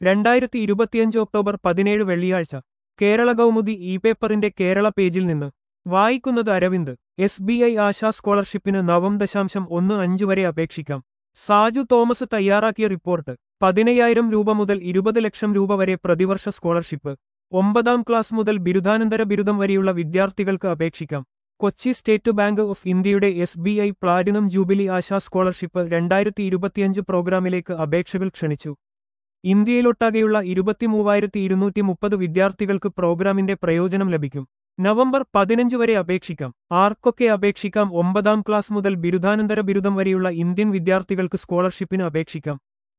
രണ്ടായിരത്തി ഇരുപത്തിയഞ്ച് ഒക്ടോബർ പതിനേഴ് വെള്ളിയാഴ്ച കേരള കൗമുദി ഇ പേപ്പറിന്റെ കേരള പേജിൽ നിന്ന് വായിക്കുന്നത് Aravind S B I Asha സ്കോളർഷിപ്പിന് നവം ദശാംശം ഒന്ന് അഞ്ച് വരെ അപേക്ഷിക്കാം സാജു തോമസ് തയ്യാറാക്കിയ റിപ്പോർട്ട് പതിനയ്യായിരം രൂപ മുതൽ ഇരുപത് ലക്ഷം രൂപ വരെ പ്രതിവർഷ സ്കോളർഷിപ്പ് ഒമ്പതാം ക്ലാസ് മുതൽ ബിരുദാനന്തര ബിരുദം വരെയുള്ള വിദ്യാർത്ഥികൾക്ക് അപേക്ഷിക്കാം കൊച്ചി സ്റ്റേറ്റ് ബാങ്ക് ഓഫ് ഇന്ത്യയുടെ S B I platinum jubilee Asha scholarship രണ്ടായിരത്തി ഇരുപത്തിയഞ്ച് പ്രോഗ്രാമിലേക്ക് അപേക്ഷകൾ ക്ഷണിച്ചു ഇന്ത്യയിലൊട്ടാകെയുള്ള ഇരുപത്തിമൂവായിരത്തി ഇരുന്നൂറ്റി മുപ്പത് വിദ്യാർത്ഥികൾക്ക് പ്രോഗ്രാമിന്റെ പ്രയോജനം ലഭിക്കും നവംബർ പതിനഞ്ച് വരെ അപേക്ഷിക്കാം ആർക്കൊക്കെ അപേക്ഷിക്കാം ഒമ്പതാം ക്ലാസ് മുതൽ ബിരുദാനന്തര ബിരുദം വരെയുള്ള ഇന്ത്യൻ വിദ്യാർത്ഥികൾക്ക് സ്കോളർഷിപ്പിന് അപേക്ഷിക്കാം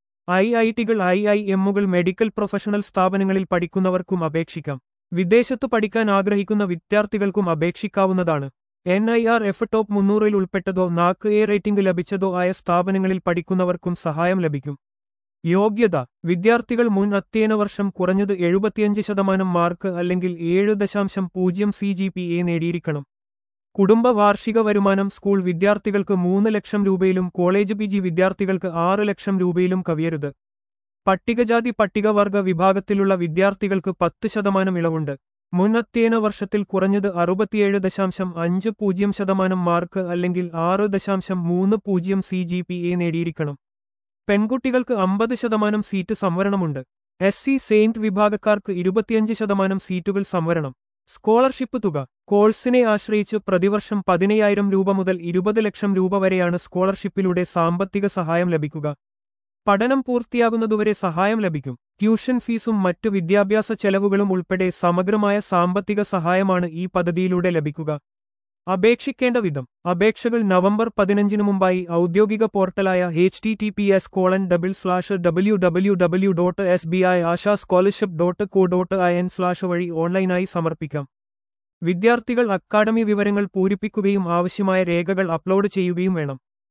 ഐ ഐ ടികൾ ഐ ഐ എമ്മുകൾ മെഡിക്കൽ പ്രൊഫഷണൽ സ്ഥാപനങ്ങളിൽ പഠിക്കുന്നവർക്കും അപേക്ഷിക്കാം വിദേശത്തു പഠിക്കാൻ ആഗ്രഹിക്കുന്ന വിദ്യാർത്ഥികൾക്കും അപേക്ഷിക്കാവുന്നതാണ് N I R F top മുന്നൂറിൽ ഉൾപ്പെട്ടതോ നാക്ക് എ റേറ്റിംഗ് ലഭിച്ചതോ ആയ സ്ഥാപനങ്ങളിൽ പഠിക്കുന്നവർക്കും സഹായം ലഭിക്കും യോഗ്യത വിദ്യാർത്ഥികൾ മുൻ അധ്യയന വർഷം കുറഞ്ഞത് എഴുപത്തിയഞ്ച് ശതമാനം മാർക്ക് അല്ലെങ്കിൽ ഏഴ് ദശാംശം പൂജ്യം സി ജി പി എ നേടിയിരിക്കണം കുടുംബ വാർഷിക വരുമാനം സ്കൂൾ വിദ്യാർത്ഥികൾക്ക് മൂന്ന് ലക്ഷം രൂപയിലും കോളേജ് പി ജി വിദ്യാർത്ഥികൾക്ക് ആറ് ലക്ഷം രൂപയിലും കവിയരുത് പട്ടികജാതി പട്ടികവർഗ വിഭാഗത്തിലുള്ള വിദ്യാർത്ഥികൾക്ക് പത്ത് ശതമാനം ഇളവുണ്ട് മുൻ അധ്യയന വർഷത്തിൽ കുറഞ്ഞത് അറുപത്തിയേഴ് ദശാംശം അഞ്ച് പൂജ്യം ശതമാനം മാർക്ക് അല്ലെങ്കിൽ ആറ് ദശാംശം മൂന്ന് പൂജ്യം സി ജി പി എ നേടിയിരിക്കണം പെൺകുട്ടികൾക്ക് അമ്പത് ശതമാനം സീറ്റ് സംവരണമുണ്ട് എസ് സി സെയിന്റ് വിഭാഗക്കാർക്ക് ഇരുപത്തിയഞ്ച് ശതമാനം സീറ്റുകൾ സംവരണം സ്കോളർഷിപ്പ് തുക കോഴ്സിനെ ആശ്രയിച്ച് പ്രതിവർഷം പതിനയ്യായിരം രൂപ മുതൽ ഇരുപത് ലക്ഷം രൂപ വരെയാണ് സ്കോളർഷിപ്പിലൂടെ സാമ്പത്തിക സഹായം ലഭിക്കുക പഠനം പൂർത്തിയാകുന്നതുവരെ സഹായം ലഭിക്കും ട്യൂഷൻ ഫീസും മറ്റു വിദ്യാഭ്യാസ ചെലവുകളും ഉൾപ്പെടെ സമഗ്രമായ സാമ്പത്തിക സഹായമാണ് ഈ പദ്ധതിയിലൂടെ ലഭിക്കുക അപേക്ഷിക്കേണ്ട വിധം അപേക്ഷകൾ നവംബർ പതിനഞ്ചിനു മുമ്പായി ഔദ്യോഗിക പോർട്ടലായ H T T P S colon double slash W W W dot S B I Asha scholarship dot co dot I N slash വഴി ഓൺലൈനായി സമർപ്പിക്കാം വിദ്യാർത്ഥികൾ അക്കാഡമി വിവരങ്ങൾ പൂരിപ്പിക്കുകയും ആവശ്യമായ രേഖകൾ അപ്ലോഡ് ചെയ്യുകയും വേണം